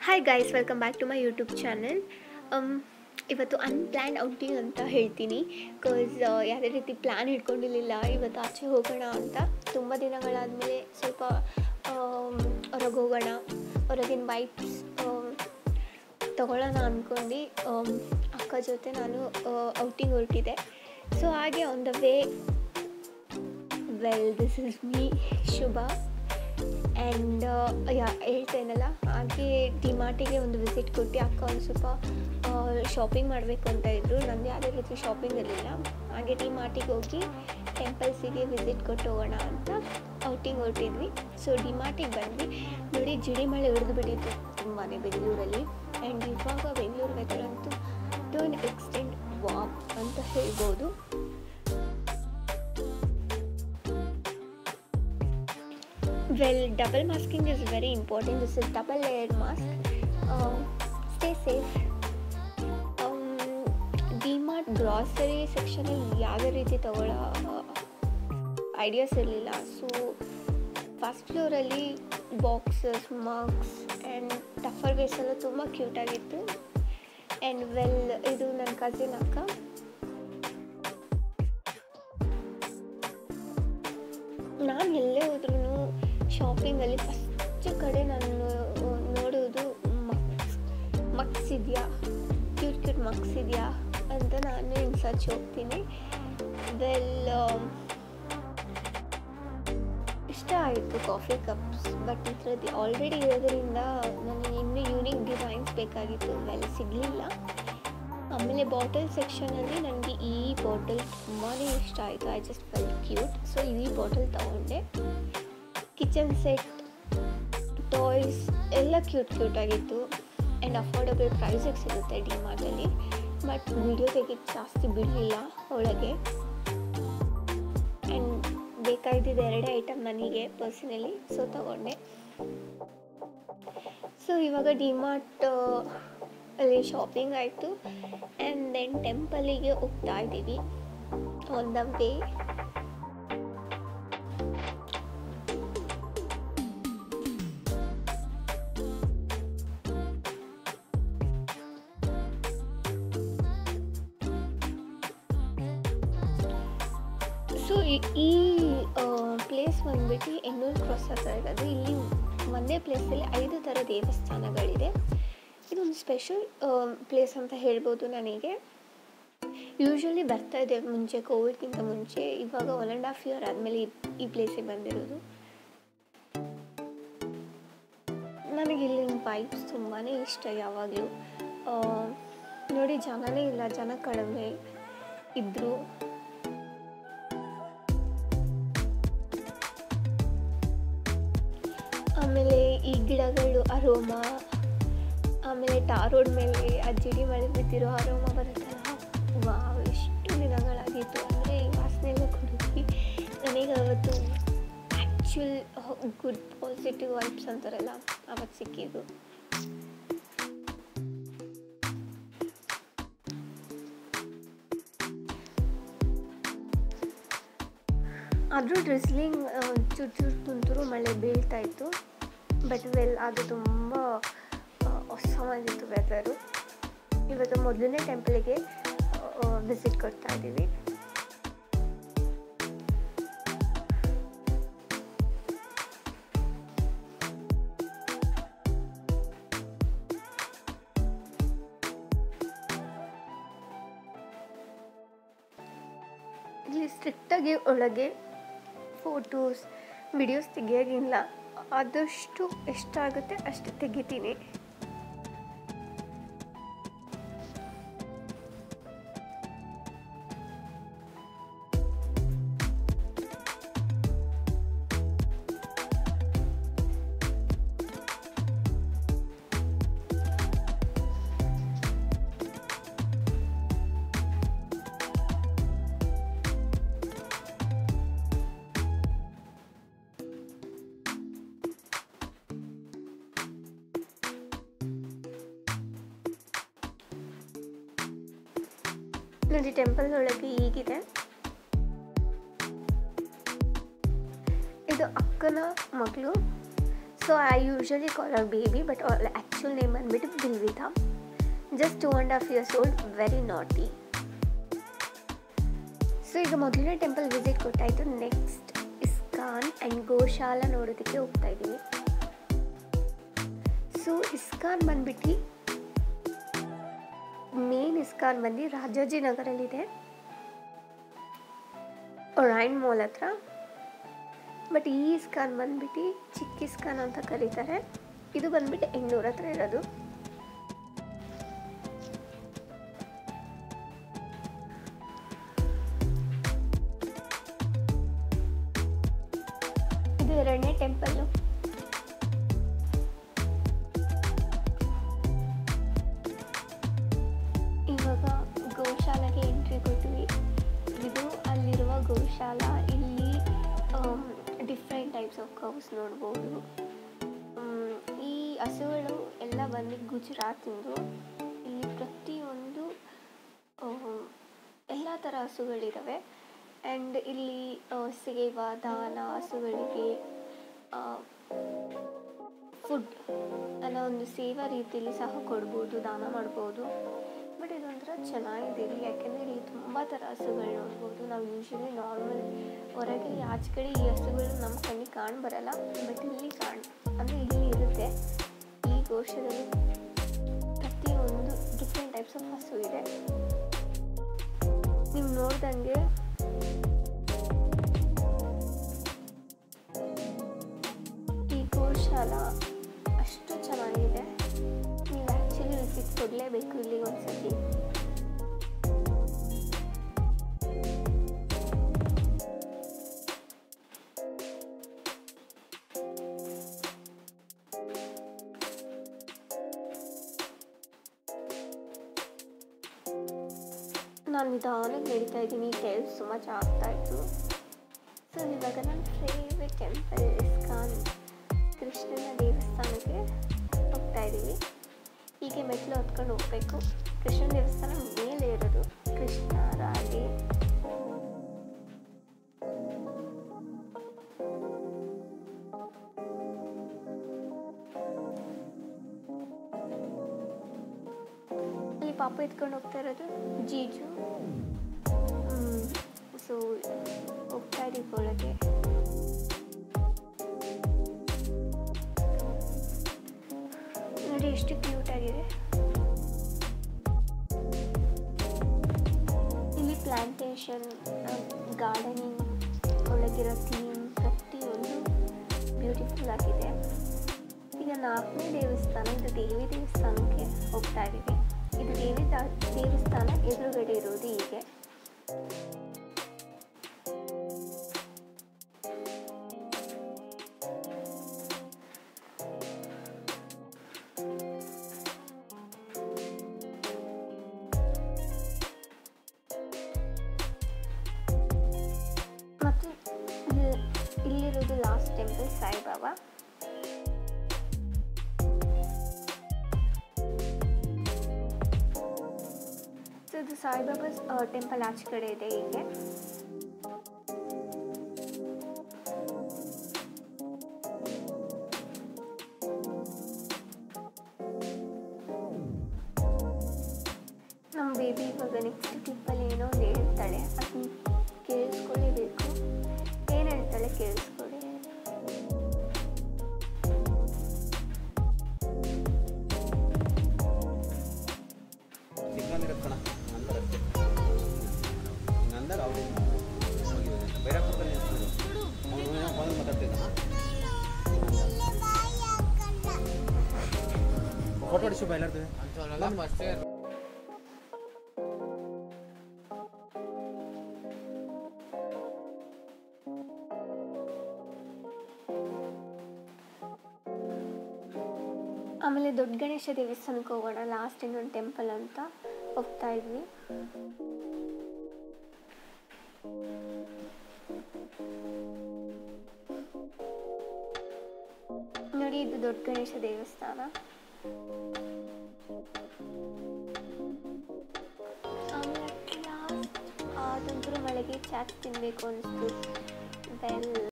hi guys welcome back to my YouTube channel ಇವತ್ತು unplanned outing ಅಂತ ಹೇಳ್ತೀನಿ because ಯಾವುದೇ ರೀತಿ ಪ್ಲ್ಯಾನ್ ಇಟ್ಕೊಂಡಿರಲಿಲ್ಲ ಇವತ್ತು ಆಚೆ ಹೋಗೋಣ ಅಂತ ತುಂಬ ದಿನಗಳಾದಮೇಲೆ ಸ್ವಲ್ಪ ಹೊರಗೆ ಹೋಗೋಣ ಹೊರಗಿನ ವೈಬ್ಸ್ ತಗೊಳ್ಳೋಣ ಅಂದ್ಕೊಂಡು ಅಕ್ಕ ಜೊತೆ ನಾನು ಔಟಿಂಗ್ ಹೊರಟಿದ್ದೆ ಸೊ ಹಾಗೆ on the way well this is me Shubha and ya ಹೇಳ್ತೇನಲ್ಲ ಹಾಗೆ ಡಿಮಾರ್ಟಿಗೆ ಒಂದು ವಿಸಿಟ್ ಕೊಟ್ಟು ಅಕ್ಕ ಒಂದು ಸ್ವಲ್ಪ ಶಾಪಿಂಗ್ ಮಾಡಬೇಕು ಅಂತ ಇದ್ದರು ನಮ್ಮದು ಯಾವುದೇ ರೀತಿ ಶಾಪಿಂಗ್ ಇರಲಿಲ್ಲ ಹಾಗೆ ಡಿಮಾರ್ಟಿಗೆ ಹೋಗಿ ಟೆಂಪಲ್ಸಿಗೆ ವಿಸಿಟ್ ಕೊಟ್ಟು ಹೋಗೋಣ ಅಂತ ಔಟಿಂಗ್ ಹೊರಟಿದ್ವಿ ಸೊ ಡಿಮಾರ್ಟಿಗೆ ಬಂದ್ವಿ ನೋಡಿ ಜಿಡಿ ಮಳೆ ಹಿಡಿದು ಬಿಟ್ಟಿತ್ತು ತುಂಬಾ ಬೆಂಗಳೂರಲ್ಲಿ ಆ್ಯಂಡ್ ಇವಾಗ ಬೆಂಗಳೂರು ವೆದರ್ ಅಂತೂ ಟು ಅನ್ ಎಕ್ಸ್ಟೆಂಟ್ ವಾಪ್ ಅಂತ ಹೇಳ್ಬೋದು well double masking is very important this is double layered mask uh, stay safe DMart grocery ಸೆಕ್ಷನಲ್ಲಿ ಯಾವುದೇ ರೀತಿ ತಗೊಳ್ಳೋ ಐಡಿಯಾಸ್ ಇರಲಿಲ್ಲ ಸೊ ಫಸ್ಟ್ ಫ್ಲೋರಲ್ಲಿ boxes mugs and Tupperware ಎಲ್ಲ ತುಂಬ ಕ್ಯೂಟಾಗಿತ್ತು ಆ್ಯಂಡ್ ವೆಲ್ ಇದು ನನ್ನ ಕಸಿನ್ ಅಕ್ಕ ನಾನು ಎಲ್ಲೇ ಹೋದ್ರೂ ಶಾಪಿಂಗಲ್ಲಿ ಫಸ್ಟ್ ಕಡೆ ನಾನು ನೋಡೋದು ಮಕ್ಸ್ ಮಕ್ಸ್ ಇದೆಯಾ ಕ್ಯೂಟ್ ಕ್ಯೂಟ್ ಮಕ್ಸ್ ಇದೆಯಾ ಅಂತ ನಾನು ಇನ್ನು ಸರ್ಚ್ ಹೋಗ್ತೀನಿ ವೆಲ್ ಇಷ್ಟ ಆಯಿತು ಕಾಫಿ ಕಪ್ಸ್ ಬಟ್ ಈ ಥರದ್ದು ಆಲ್ರೆಡಿ ಇರೋದ್ರಿಂದ ನನಗೆ ಇನ್ನೂ ಯೂನಿಕ್ ಡಿಸೈನ್ಸ್ ಬೇಕಾಗಿತ್ತು ವೆಲ್ ಸಿಗಲಿಲ್ಲ ಆಮೇಲೆ ಬಾಟಲ್ ಸೆಕ್ಷನಲ್ಲಿ ನನಗೆ ಈ ಬಾಟಲ್ ತುಂಬಾ ಇಷ್ಟ ಆಯಿತು I just well cute so ಈ ಬಾಟಲ್ ತೊಗೊಂಡೆ ಕಿಚನ್ ಸೆಟ್ ಟಾಯ್ಸ್ ಎಲ್ಲ ಕ್ಯೂಟ್ ಕ್ಯೂಟ್ ಆಗಿತ್ತು ಆ್ಯಂಡ್ ಅಫೋರ್ಡಬಲ್ ಪ್ರೈಸಿಗೆ ಸಿಗುತ್ತೆ ಡಿಮಾರ್ಟಲ್ಲಿ ಬಟ್ ವಿಡಿಯೋ ತೆಗಿಕ್ಕೆ ಜಾಸ್ತಿ ಬಿಡಲಿಲ್ಲ ಒಳಗೆ ಆ್ಯಂಡ್ ಬೇಕಾಗಿದ್ದಿದ್ದು ಎರಡೇ ಐಟಮ್ ನನಗೆ ಪರ್ಸನಲಿ ಸೊ ತಗೊಂಡೆ ಸೊ ಇವಾಗ ಡಿಮಾರ್ಟ್ ಅಲ್ಲಿ ಶಾಪಿಂಗ್ ಆಯಿತು ಆ್ಯಂಡ್ ದೆನ್ ಟೆಂಪಲಿಗೆ ಹೋಗ್ತಾ ಇದ್ದೀವಿ ಆನ್ ದ ವೇ ಸೊ ಈ ಪ್ಲೇಸ್ ಬಂದ್ಬಿಟ್ಟು ಎನ್ನೂರು ಕ್ರಾಸ್ ಹತ್ರ ಇರೋದು ಇಲ್ಲಿ ಒಂದೇ ಪ್ಲೇಸಲ್ಲಿ ಐದು ಥರ ದೇವಸ್ಥಾನಗಳಿದೆ ಇದೊಂದು ಸ್ಪೆಷಲ್ ಪ್ಲೇಸ್ ಅಂತ ಹೇಳ್ಬೋದು ನನಗೆ ಯೂಶ್ವಲಿ ಬರ್ತಾ ಇದೆ ಮುಂಚೆ ಕೋವಿಡ್ಗಿಂತ ಮುಂಚೆ ಇವಾಗ ಒನ್ ಆ್ಯಂಡ್ ಹಾಫ್ ಇಯರ್ ಆದಮೇಲೆ ಈ ಪ್ಲೇಸಿಗೆ ಬಂದಿರೋದು ನನಗೆ ಇಲ್ಲಿನ ವೈಬ್ಸ್ ತುಂಬಾ ಇಷ್ಟ ಯಾವಾಗಲೂ ನೋಡಿ ಜನನೇ ಇಲ್ಲ ಜನ ಕಡಿಮೆ ಇದ್ದರು ಆಮೇಲೆ ಈ ಗಿಡಗಳು ಅರೋಮ ಆಮೇಲೆ ಟಾರ್ ರೋಡ್ ಮೇಲೆ ಆ ಜಿಡಿ ಮಳೆ ಬಿದ್ದಿರೋ ಅರೋಮ ಬರುತ್ತಲ್ಲ ವಾವ್ ಎಷ್ಟು ದಿನಗಳಾಗಿತ್ತು ಅಂದರೆ ಈ ವಾಸನೆ ಎಲ್ಲ ಕುಡಿದ್ವಿ ನನಗೆ ಅವತ್ತು ಆ್ಯಕ್ಚುಲ್ ಗುಡ್ ಪಾಸಿಟಿವ್ ವೈಬ್ಸ್ ಅಂತಾರಲ್ಲ ಅವತ್ತು ಸಿಕ್ಕಿದ್ದು ಆದರೂ ಡ್ರಿಸ್ಲಿಂಗ್ ಚೂರು ಚೂರು ತುಂತುರು ಮಳೆ ಬೀಳ್ತಾ ಇತ್ತು ಬಟ್ ವೆಲ್ ಅದು ತುಂಬ ಹೊಸವಾಗಿತ್ತು ವೆದರು ಇವತ್ತು ಮೊದಲನೇ ಟೆಂಪಲಿಗೆ ವಿಸಿಟ್ ಕೊಡ್ತಾ ಇದ್ದೀವಿ ಇಲ್ಲಿ ಸ್ಟ್ರಿಕ್ಟಾಗಿ ಒಳಗೆ ಫೋಟೋಸ್ ವಿಡಿಯೋಸ್ ತೆಗಿಯೋಗಿಲ್ಲ ಆದಷ್ಟು ಎಷ್ಟಾಗುತ್ತೆ ಅಷ್ಟು ತೆಗಿತೀನಿ ನೋಡಿ ಟೆಂಪಲ್ ಒಳಗೆ ಹೀಗಿದೆ ಇದು ಅಕ್ಕನ ಮಗಳು so I usually call our baby but actual name ಬಂದ್ಬಿಟ್ಟು Bilvitha just two and half years old very naughty so ಈಗ ಮೊದಲನೇ ಟೆಂಪಲ್ ವಿಸಿಟ್ ಕೊಟ್ಟಾಯಿತು ನೆಕ್ಸ್ಟ್ ಇಸ್ಕಾನ್ ಆ್ಯಂಡ್ ಗೋಶಾಲ ನೋಡೋದಕ್ಕೆ ಹೋಗ್ತಾ ಇದ್ದೀವಿ ಸೊ ಇಸ್ಕಾನ್ ಬಂದ್ಬಿಟ್ಟು ಮೇನ್ ಇಸ್ಕಾನ್ ಬಂದು ರಾಜಾಜಿನಗರಲ್ಲಿದೆ ಒರೈನ್ ಮಾಲ್ ಹತ್ರ ಬಟ್ ಈ ಇಸ್ಕಾನ್ ಬಂದ್ಬಿಟ್ಟು ಚಿಕ್ಕ ಇಸ್ಕಾನ್ ಅಂತ ಕರೀತಾರೆ ಇದು ಬಂದ್ಬಿಟ್ಟು ಎಂಟುನೂರ ಹತ್ರ ಇರೋದು ಇದು ಎರಡನೇ ಟೆಂಪಲ್ಲು ಇವಾಗ ಗೋಶಾಲೆಗೆ ಎಂಟ್ರಿ ಕೊಟ್ವಿ ಇದು ಅಲ್ಲಿರುವ ಗೋಶಾಲ ಇಲ್ಲಿ ಡಿಫ್ರೆಂಟ್ ಟೈಪ್ಸ್ ಆಫ್ ಕೌಸ್ ನೋಡ್ಬೋದು ಮ್, ಈ ಹಸುಗಳು ಎಲ್ಲ ಬಂದು ಗುಜರಾತಿಂದು ಇಲ್ಲಿ ಪ್ರತಿಯೊಂದು ಎಲ್ಲ ಥರ ಹಸುಗಳಿದ್ದಾವೆ ಆ್ಯಂಡ್ ಇಲ್ಲಿ ಆ, ಸೇವಾ ದಾನ ಹಸುಗಳಿಗೆ ಫುಡ್ ಅನ್ನೋ ಒಂದು ಸೇವಾ ರೀತಿಯಲ್ಲಿ ಸಹ ಕೊಡ್ಬೋದು ದಾನ ಮಾಡ್ಬೋದು ಬಟ್ ಇದೊಂಥರ ಚೆನ್ನಾಗಿದೆ ಇಲ್ಲಿ ಯಾಕೆಂದರೆ ಇಲ್ಲಿ ತುಂಬ ಥರ ಹಸುಗಳು ನೋಡ್ಬೋದು ನಾವು ಯೂಶ್ವಲಿ ನಾರ್ಮಲ್ ಹೊರಗೆ ಆಚೆ ಕಡೆ ಈ ಹಸುಗಳು ನಮ್ಮ ಕಣ್ಣಿಗೆ ಕಾಣ್ ಬರಲ್ಲ ಬಟ್ ಇಲ್ಲಿ ಕಾಣ್ ಅಂದರೆ ಇಲ್ಲಿ ಇರುತ್ತೆ ಈ ಗೋಶದಲ್ಲಿ ಪ್ರತಿಯೊಂದು ಡಿಫ್ರೆಂಟ್ ಟೈಪ್ಸ್ ಆಫ್ ಹಸು ಇದೆ ನೀವು ನೋಡ್ದಂಗೆ ಈ ಗೋಶಾಲ ಅಷ್ಟು ಚೆನ್ನಾಗಿದೆ ನೀವು ಆ್ಯಕ್ಚುಲಿ ವಿಸಿಟ್ ಕೊಡಲೇಬೇಕು ಇಲ್ಲಿಗೆ ಒಂದ್ಸತಿ ನಾನು ನಿಧಾನಕ್ಕೆ ನಡೀತಾ ಇದ್ದೀನಿ ಟೈಲ್ಸ್ ತುಂಬ ಆಗ್ತಾ ಇತ್ತು ಸೊ ಇವಾಗ ನನ್ನ ಫೇವ್ರೆಟ್ ಟೆಂಪಲ್ ಇಸ್ಕಾನ್ ಕೃಷ್ಣನ ದೇವಸ್ಥಾನಕ್ಕೆ ಹೋಗ್ತಾ ಇದ್ದೀವಿ ಹೀಗೆ ಮೆಟ್ಲು ಹೊತ್ಕೊಂಡು ಹೋಗ್ಬೇಕು ಕೃಷ್ಣನ ದೇವಸ್ಥಾನ ಮೇಲೆ ಇರೋದು ಕೃಷ್ಣ ರಾಧೆ ಅಲ್ಲಿ ಪಾಪ ಎತ್ಕೊಂಡು ಹೋಗ್ತಾ ಇರೋದು ಜೀಜು ಸೊ ಹೋಗ್ತಾ ಇದೀವಿ ಒಳಗೆ ನೋಡಿ ಎಷ್ಟು ಕ್ಯೂಟ್ ಆಗಿದೆ ಇಲ್ಲಿ ಪ್ಲಾಂಟೇಶನ್ ಗಾರ್ಡನಿಂಗ್ ಒಳಗಿರೋ ಥೀಮ್ ಪ್ರತಿಯೊಂದು ಬ್ಯೂಟಿಫುಲ್ ಆಗಿದೆ ಈಗ ನಾಲ್ಕನೇ ದೇವಸ್ಥಾನ ಇದು ದೇವಿ ದೇವಸ್ಥಾನಕ್ಕೆ ಹೋಗ್ತಾ ಇದ್ದೀವಿ ಇದು ದೇವಿ ದಾ- ದೇವಸ್ಥಾನ ಎದುರುಗಡೆ ಇರೋದು ಹೀಗೆ ಮತ್ತು ಇಲ್ಲಿ- ಇಲ್ಲಿರೋದು ಲಾಸ್ಟ್ ಟೆಂಪಲ್ ಸಾಯಿಬಾಬಾ ಸೊ ಇದು ಸಾಯಿಬಾಬಾ ಟೆಂಪಲ್ ಆಚೆ ಕಡೆ ಇದೆ ಹೀಗೆ ನಮ್ಮ ಬೇಬಿ ಇವಾಗ ನೆಕ್ಸ್ಟ್ ಕ್ಲಿಪ್ಪಲ್ಲಿ ಏನೋ ಒಂದು ಹೇಳ್ತಾಳೆ ಅದನ್ನ ಕೇಳಿಸ್ಕೊಳ್ಳೇಬೇಕು ಏನು ಹೇಳ್ತಾಳೆ ಕೇಳಿಸ್ಕೊಳ್ಳಿ ಸಿಗ್ನಲ್ ಕಣ ನಂದರ ನಂದರ ಅವ್ರು ಬೈರಾಪುರದಲ್ಲಿ ನಿಲ್ಸಿದ್ರು ಅವನು ಫೋನ್ ಮಾತಾಡ್ತಿದ್ದ ಫೋಟೋ ಹೊಡಿಸು ಬಯಲಾಡ್ತದೆ ಆಮೇಲೆ ದೊಡ್ಡ ಗಣೇಶ ದೇವಸ್ಥಾನಕ್ಕೆ ಹೋಗೋಣ ಲಾಸ್ಟ್ ಇನ್ನೊಂದು ಟೆಂಪಲ್ ಅಂತ ಹೋಗ್ತಾ ಇದ್ವಿ ನೋಡಿ ಇದು ದೊಡ್ಡ ಗಣೇಶ ದೇವಸ್ಥಾನ ಆಮೇಲೆ ಲಾಸ್ಟ್ ಆದಂತರೂ ಮಳೆಗೆ ಚಾಟ್ ತಿನ್ನಬೇಕು ಅನಿಸ್ತು ಬೆಲ್